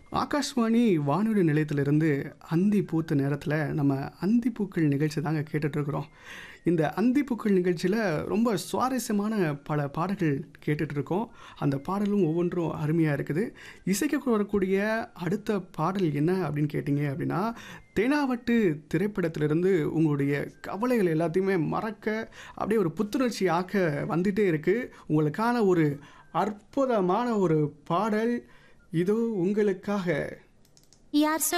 ஆகாஷ்வாணி வானொலி நிலையத்திலிருந்து அந்தி பூத்த நேரத்தில் நம்ம அந்தி பூக்கள் நிகழ்ச்சி தாங்க கேட்டுட்ருக்குறோம் இந்த அந்தி பூக்கள் நிகழ்ச்சியில் ரொம்ப சுவாரஸ்யமான பல பாடல்கள் கேட்டுட்ருக்கோம் அந்த பாடலும் ஒவ்வொன்றும் அருமையாக இருக்குது இசைக்க வரக்கூடிய அடுத்த பாடல் என்ன அப்படின்னு கேட்டிங்க அப்படின்னா தேனாவட்டு திரைப்படத்திலிருந்து உங்களுடைய கவலைகள் எல்லாத்தையுமே மறக்க அப்படியே ஒரு புத்துணர்ச்சி ஆக்க வந்துட்டே இருக்குது உங்களுக்கான ஒரு அற்புதமான ஒரு பாடல் இதோ உங்களுக்காக யார்